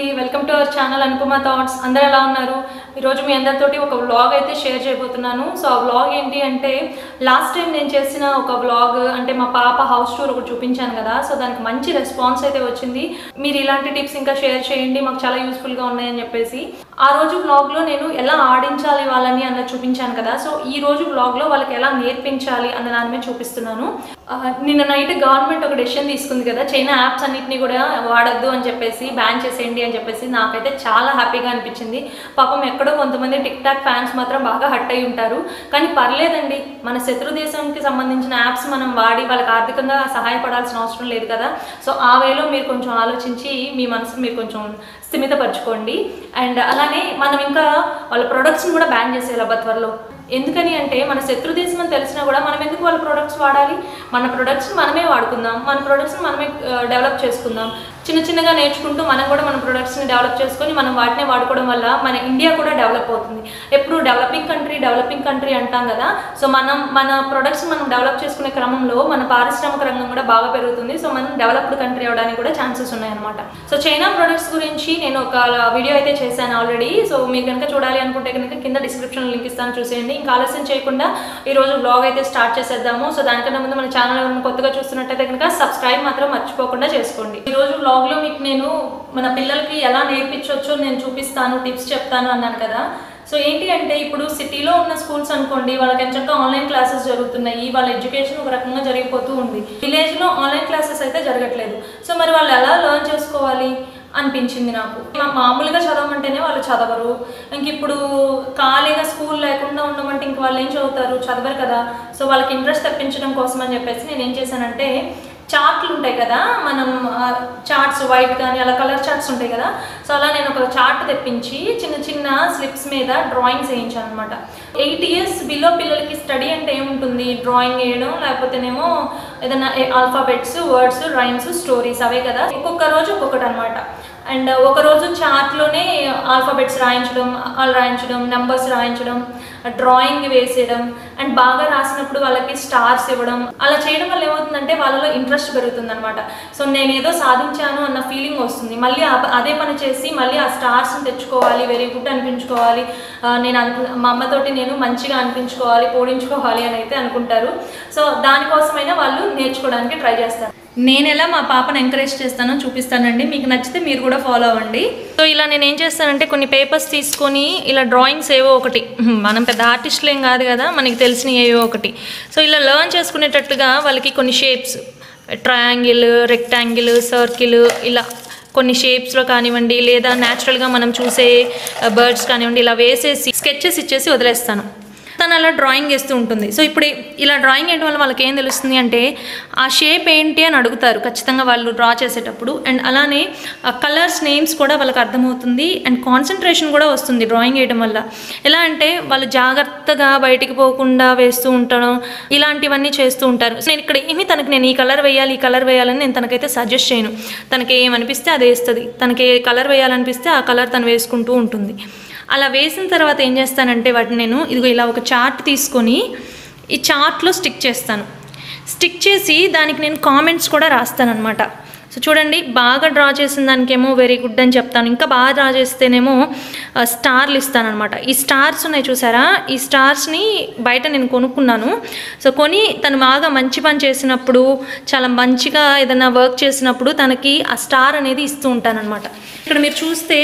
అండి welcome to our channel Anupama thoughts అందరు ఎలా ఉన్నారు ఈరోజు మీ అందరితోటి ఒక వ్లాగ్ అయితే షేర్ చేయబోతున్నాను సో ఆ వ్లాగ్ ఏంటి అంటే లాస్ట్ టైం నేను చేసిన ఒక వ్లాగ్ అంటే మా పాప హౌస్ టూర్ ఒకటి చూపించాను కదా సో దానికి మంచి రెస్పాన్స్ అయితే వచ్చింది మీరు ఇలాంటి టిప్స్ ఇంకా షేర్ చేయండి మాకు చాలా యూస్ఫుల్గా ఉన్నాయని చెప్పేసి ఆ రోజు వ్లాగ్లో నేను ఎలా ఆడించాలి వాళ్ళని అన్నది చూపించాను కదా సో ఈ రోజు వ్లాగ్లో వాళ్ళకి ఎలా నేర్పించాలి అన్న దాని మీద చూపిస్తున్నాను ఆ, నిన్న నైట్ గవర్నమెంట్ ఒక డెసిషన్ తీసుకుంది కదా చైనా యాప్స్ అన్నిటిని కూడా వాడొద్దు అని చెప్పేసి బ్యాన్ చేసేయండి అని చెప్పేసి నాకైతే చాలా హ్యాపీగా అనిపించింది పాపం ఎక్కడో కొంతమంది టిక్ టాక్ ఫ్యాన్స్ మాత్రం బాగా హట్ అయి ఉంటారు కానీ పర్లేదండి మన శత్రు దేశానికి సంబంధించిన యాప్స్ మనం వాడి వాళ్ళకి ఆర్థికంగా సహాయపడాల్సిన అవసరం లేదు కదా సో ఆ వేలో మీరు కొంచెం ఆలోచించి మీ మనసును మీరు కొంచెం స్థిమితపరచుకోండి అండ్ అలానే మనం ఇంకా వాళ్ళ ప్రొడక్ట్స్ని కూడా బ్యాన్ చేసేయాలి అబ్బా త్వరలో ఎందుకని అంటే మన శత్రు దేశం అని తెలిసినా కూడా మనం ఎందుకు వాళ్ళ ప్రొడక్ట్స్ వాడాలి మన ప్రొడక్ట్స్ మనమే వాడుకుందాం మన ప్రొడక్ట్స్ని మనమే డెవలప్ చేసుకుందాం చిన్న చిన్నగా నేర్చుకుంటూ మనం కూడా మన ప్రొడక్ట్స్ని డెవలప్ చేసుకొని మనం వాటినే వాడుకోవడం వల్ల మన ఇండియా కూడా డెవలప్ అవుతుంది ఎప్పుడు డెవలపింగ్ కంట్రీ డెవలపింగ్ కంట్రీ అంటాం కదా సో మనం మన ప్రొడక్ట్స్ మనం డెవలప్ చేసుకునే క్రమంలో మన పారిశ్రామిక రంగం కూడా బాగా పెరుగుతుంది సో మనం డెవలప్డ్ కంట్రీ అవడానికి కూడా ఛాన్సెస్ ఉన్నాయన్నమాట సో చైనా ప్రొడక్ట్స్ గురించి నేను ఒక వీడియో అయితే చేశాను ఆల్రెడీ సో మీరు కనుక చూడాలి అనుకుంటే కనుక కింద డిస్క్రిప్షన్ లింక్ ఇస్తాను చూసేయండి ఇంకా ఆలస్యం చేయకుండా ఈ రోజు బ్లాగ్ అయితే స్టార్ట్ చేసేద్దాము సో దానికన్నా ముందు మన ఛానల్ ఎవరైనా కొత్తగా చూస్తున్నట్టయితే కనుక సబ్స్క్రైబ్ మాత్రం మర్చిపోకుండా చేసుకోండి ఈ రోజు బ్లాగ్లో మీకు నేను మన పిల్లలకి ఎలా నేర్పించవచ్చో నేను చూపిస్తాను టిప్స్ చెప్తాను అన్నాను కదా సో ఏంటి అంటే ఇప్పుడు సిటీలో ఉన్న స్కూల్స్ అనుకోండి వాళ్ళకి ఎంచక్క ఆన్లైన్ క్లాసెస్ జరుగుతున్నాయి వాళ్ళ ఎడ్యుకేషన్ ఒక రకంగా జరిగిపోతూ ఉంది విలేజ్లో ఆన్లైన్ క్లాసెస్ అయితే జరగట్లేదు సో మరి వాళ్ళు ఎలా లెర్న్ చేసుకోవాలి అనిపించింది నాకు మా- మామూలుగా చదవమంటేనే వాళ్ళు చదవరు ఇంక ఇప్పుడు ఖాళీగా స్కూల్ లేకుండా ఉండమంటే ఇంక వాళ్ళు ఏం చదువుతారు చదవరు కదా సో వాళ్ళకి ఇంట్రెస్ట్ తెప్పించడం కోసం అని చెప్పేసి నేను ఏం చేశానంటే చార్ట్లు ఉంటాయి కదా మనం చార్ట్స్ వైట్ కానీ అలా కలర్ చార్ట్స్ ఉంటాయి కదా సో అలా నేను ఒక చార్ట్ తెప్పించి చిన్న చిన్న స్లిప్స్ మీద డ్రాయింగ్స్ వేయించాను అనమాట ఎయిట్ ఇయర్స్ బిలో పిల్లలకి స్టడీ అంటే ఏముంటుంది డ్రాయింగ్ వేయడం లేకపోతేనేమో ఏదైనా ఆల్ఫాబెట్స్ వర్డ్స్ రైమ్స్ స్టోరీస్ అవే కదా ఒక్కొక్క రోజు ఒక్కొక్కటి అనమాట అండ్ ఒక రోజు చార్ట్లోనే ఆల్ఫాబెట్స్ రాయించడం వాళ్ళు రాయించడం నెంబర్స్ రాయించడం డ్రాయింగ్ వేసేయడం అండ్ బాగా రాసినప్పుడు వాళ్ళకి స్టార్స్ ఇవ్వడం అలా చేయడం వల్ల ఏమవుతుందంటే వాళ్ళలో ఇంట్రెస్ట్ పెరుగుతుంది అనమాట సో నేను ఏదో సాధించాను అన్న ఫీలింగ్ వస్తుంది మళ్ళీ ఆ- అదే పని చేసి మళ్ళీ ఆ స్టార్స్ని తెచ్చుకోవాలి వెరీ గుడ్ అనిపించుకోవాలి ఆ, నేను అన్- మా అమ్మతోటి నేను మంచిగా అనిపించుకోవాలి పోడించుకోవాలి అని అయితే అనుకుంటారు సో దానికోసమైనా వాళ్ళు నేర్చుకోవడానికి ట్రై చేస్తారు నేను ఎలా మా పాపను ఎంకరేజ్ చేస్తానో చూపిస్తానండి మీకు నచ్చితే మీరు కూడా ఫాలో అవ్వండి సో ఇలా నేను ఏం చేస్తానంటే కొన్ని పేపర్స్ తీసుకొని ఇలా డ్రాయింగ్స్ ఏవో ఒకటి హ్మ్, మనం పెద్ద ఆర్టిస్టులు ఏం కాదు కదా మనకి తెలిసిన ఏవో ఒకటి సో ఇలా లెర్న్ చేసుకునేటట్టుగా వాళ్ళకి కొన్ని షేప్స్ ట్రయాంగిల్ రెక్టాంగిల్ సర్కిల్ ఇలా కొన్ని షేప్స్లో కానివ్వండి లేదా న్యాచురల్గా మనం చూసే బర్డ్స్ కానివ్వండి ఇలా వేసేసి స్కెచెస్ ఇచ్చేసి వదిలేస్తాను తను అలా డ్రాయింగ్ వేస్తూ ఉంటుంది సో ఇప్పుడు ఇలా డ్రాయింగ్ వేయడం వల్ల వాళ్ళకి ఏం తెలుస్తుంది అంటే ఆ షేప్ ఏంటి అని అడుగుతారు ఖచ్చితంగా వాళ్ళు డ్రా చేసేటప్పుడు అండ్ అలానే ఆ కలర్స్ నేమ్స్ కూడా వాళ్ళకి అర్థమవుతుంది అండ్ కాన్సన్ట్రేషన్ కూడా వస్తుంది డ్రాయింగ్ వేయడం వల్ల ఎలా అంటే వాళ్ళు జాగ్రత్తగా బయటికి పోకుండా వేస్తూ ఉండడం ఇలాంటివన్నీ చేస్తూ ఉంటారు సో నేను ఇక్కడ ఏమి తనకి నేను ఈ కలర్ వేయాలి ఈ కలర్ వేయాలని నేను తనకైతే సజెస్ట్ చేయను తనకి ఏమనిపిస్తే అది వేస్తుంది తనకి ఏ కలర్ వేయాలనిపిస్తే ఆ కలర్ తను వేసుకుంటూ ఉంటుంది అలా వేసిన తర్వాత ఏం చేస్తానంటే వాటిని నేను ఇదిగో ఇలా ఒక చార్ట్ తీసుకొని ఈ చార్ట్లో స్టిక్ చేస్తాను స్టిక్ చేసి దానికి నేను కామెంట్స్ కూడా రాస్తానన్నమాట సో చూడండి బాగా డ్రా చేసిన దానికేమో వెరీ గుడ్ అని చెప్తాను ఇంకా బాగా డ్రా చేస్తేనేమో ఆ, స్టార్లు ఇస్తానన్నమాట ఈ స్టార్స్ ఉన్నాయి చూసారా ఈ స్టార్స్ని బయట నేను కొనుక్కున్నాను సో కొని తను బాగా మంచి పని చేసినప్పుడు చాలా మంచిగా ఏదైనా వర్క్ చేసినప్పుడు తనకి ఆ స్టార్ అనేది ఇస్తూ ఉంటానన్నమాట ఇక్కడ మీరు చూస్తే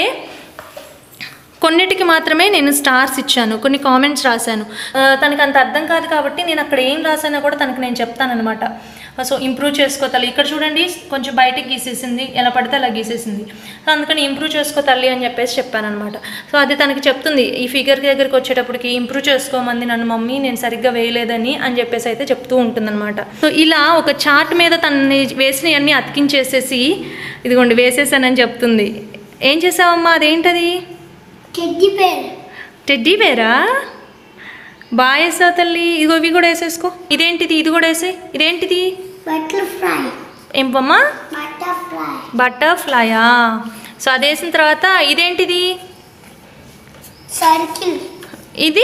కొన్నిటికి మాత్రమే నేను స్టార్స్ ఇచ్చాను కొన్ని కామెంట్స్ రాశాను ఆ, తనకు అంత అర్థం కాదు కాబట్టి నేను అక్కడ ఏం రాసానో కూడా తనకు నేను చెప్తానమాట సో ఇంప్రూవ్ చేసుకో తల్లి ఇక్కడ చూడండి కొంచెం బయటికి గీసేసింది ఎలా పడితే అలా గీసేసింది సో అందుకని ఇంప్రూవ్ చేసుకో తల్లి అని చెప్పేసి చెప్పానమాట సో అది తనకి చెప్తుంది ఈ ఫిగర్ దగ్గరికి వచ్చేటప్పటికి ఇంప్రూవ్ చేసుకోమంది నన్ను మమ్మీ నేను సరిగ్గా వేయలేదని అని చెప్పేసి అయితే చెప్తూ ఉంటుందన్నమాట సో ఇలా ఒక చార్ట్ మీద తనని వేసినవన్నీ అతికించేసేసి ఇదిగోండి వేసేసానని చెప్తుంది ఏం చేసావమ్మా అదేంటది టెడ్డీ బేర్ టెడ్డీ బేరా బాగా వేసావు తల్లి ఇదిగో ఇవి కూడా వేసేసుకో ఇదేంటిది ఇది కూడా వేసే ఇదేంటిది బటర్ఫ్లై ఏం బొమ్మ బటర్ఫ్లై బటర్ఫ్లయా సో అది వేసిన తర్వాత ఇదేంటిది సర్కిల్ ఇది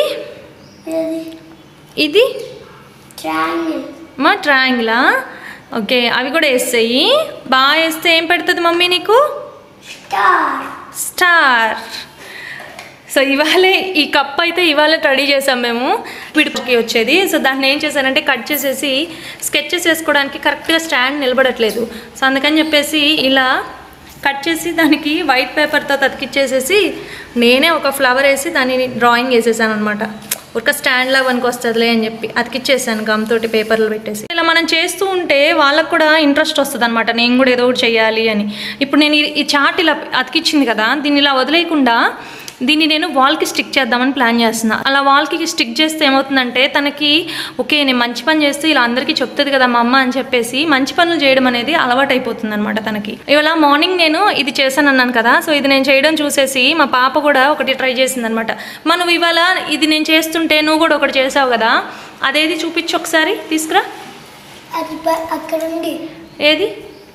ఇది ట్రయాంగిల్ మా ట్రయాంగిలా ఓకే అవి కూడా వేస్తాయి బాగా వేస్తే ఏం పెడుతుంది మమ్మీ నీకు స్టార్ స్టార్ సో ఇవాళే ఈ కప్ అయితే ఇవాళ రెడీ చేసాం మేము విడిపోకి వచ్చేది సో దాన్ని ఏం చేశానంటే కట్ చేసేసి స్కెచెస్ వేసుకోవడానికి కరెక్ట్గా స్టాండ్ నిలబడట్లేదు సో అందుకని చెప్పేసి ఇలా కట్ చేసి దానికి వైట్ పేపర్తో తతికిచ్చేసేసి నేనే ఒక ఫ్లవర్ వేసి దాన్ని డ్రాయింగ్ వేసేసాను అనమాట ఒక స్టాండ్ లాగా వనికి వస్తుందిలే అని చెప్పి అతికిచ్చేసాను గమ్ తోటి పేపర్లు పెట్టేసి ఇలా మనం చేస్తూ ఉంటే వాళ్ళకు కూడా ఇంట్రెస్ట్ వస్తుంది అనమాట నేను కూడా ఏదో ఒకటి చేయాలి అని ఇప్పుడు నేను ఈ- ఈ చార్ట్ ఇలా అతికిచ్చింది కదా దీన్ని ఇలా వదిలేయకుండా దీన్ని నేను వాల్కి స్టిక్ చేద్దామని ప్లాన్ చేస్తున్నా అలా వాల్కి స్టిక్ చేస్తే ఏమవుతుందంటే తనకి ఓకే నేను మంచి పని చేస్తూ ఇలా అందరికీ చెప్తుంది కదా మా అమ్మ అని చెప్పేసి మంచి పనులు చేయడం అనేది అలవాటు అయిపోతుంది అనమాట తనకి ఇవాళ మార్నింగ్ నేను ఇది చేశాను అన్నాను కదా సో ఇది నేను చేయడం చూసేసి మా పాప కూడా ఒకటి ట్రై చేసింది అనమాట మనం ఇవాళ ఇది నేను చేస్తుంటే నువ్వు కూడా ఒకటి చేసావు కదా అదేది చూపించు ఒకసారి తీసుకురా అది ప- అక్కడ ఉంది ఏది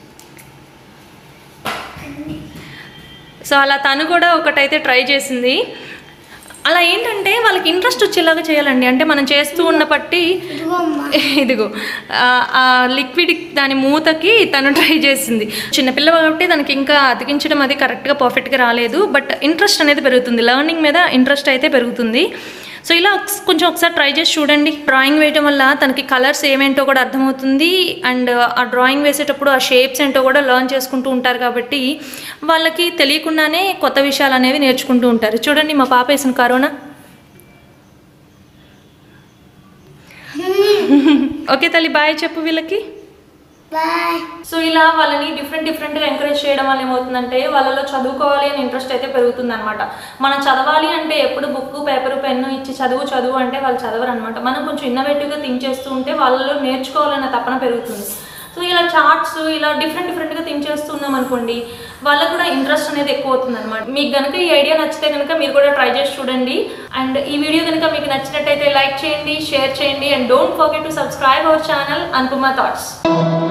సో అలా తను కూడా ఒకటైతే ట్రై చేసింది అలా ఏంటంటే వాళ్ళకి ఇంట్రెస్ట్ వచ్చేలాగా చేయాలండి అంటే మనం చేస్తూ ఉన్న పట్టి ఇదిగో అమ్మా ఇదిగో ఆ- ఆ లిక్విడ్ దాని మూతకి తను ట్రై చేసింది చిన్నపిల్ల కాబట్టి తనకి ఇంకా అతికించడం అది కరెక్ట్గా పర్ఫెక్ట్గా రాలేదు బట్ ఇంట్రెస్ట్ అనేది పెరుగుతుంది లెర్నింగ్ మీద ఇంట్రెస్ట్ అయితే పెరుగుతుంది సో ఇలా ఒకస్- కొంచెం ఒకసారి ట్రై చేసి చూడండి డ్రాయింగ్ వేయడం వల్ల తనకి కలర్స్ ఏమేంటో కూడా అర్థమవుతుంది అండ్ ఆ డ్రాయింగ్ వేసేటప్పుడు ఆ షేప్స్ ఏంటో కూడా లెర్న్ చేసుకుంటూ ఉంటారు కాబట్టి వాళ్ళకి తెలియకుండానే కొత్త విషయాలు అనేవి నేర్చుకుంటూ ఉంటారు చూడండి మా పాప వేసిన కరోనా ఓకే తల్లి బాయ్ చెప్పు వీళ్ళకి బాయ్ సో ఇలా వాళ్ళని డిఫరెంట్ డిఫరెంట్గా ఎంకరేజ్ చేయడం వల్ల ఏమవుతుందంటే వాళ్ళలో చదువుకోవాలి అని ఇంట్రెస్ట్ అయితే పెరుగుతుంది అనమాట మనం చదవాలి అంటే ఎప్పుడు బుక్ పేపర్ పెన్ను ఇచ్చి చదువు చదువు అంటే వాళ్ళు చదవరు అనమాట మనం కొంచెం ఇన్నోవేటివ్గా థింక్ చేస్తూ ఉంటే వాళ్ళలో నేర్చుకోవాలన్న తపన పెరుగుతుంది సో ఇలా చార్ట్స్ ఇలా డిఫరెంట్ డిఫరెంట్గా థింక్ చేస్తున్నాం అనుకోండి వాళ్ళకు కూడా ఇంట్రెస్ట్ అనేది ఎక్కువ అవుతుంది అనమాట మీకు కనుక ఈ ఐడియా నచ్చితే కనుక మీరు కూడా ట్రై చేసి చూడండి అండ్ ఈ వీడియో కనుక మీకు నచ్చినట్టయితే లైక్ చేయండి షేర్ చేయండి and don't forget to subscribe our channel Anupama thoughts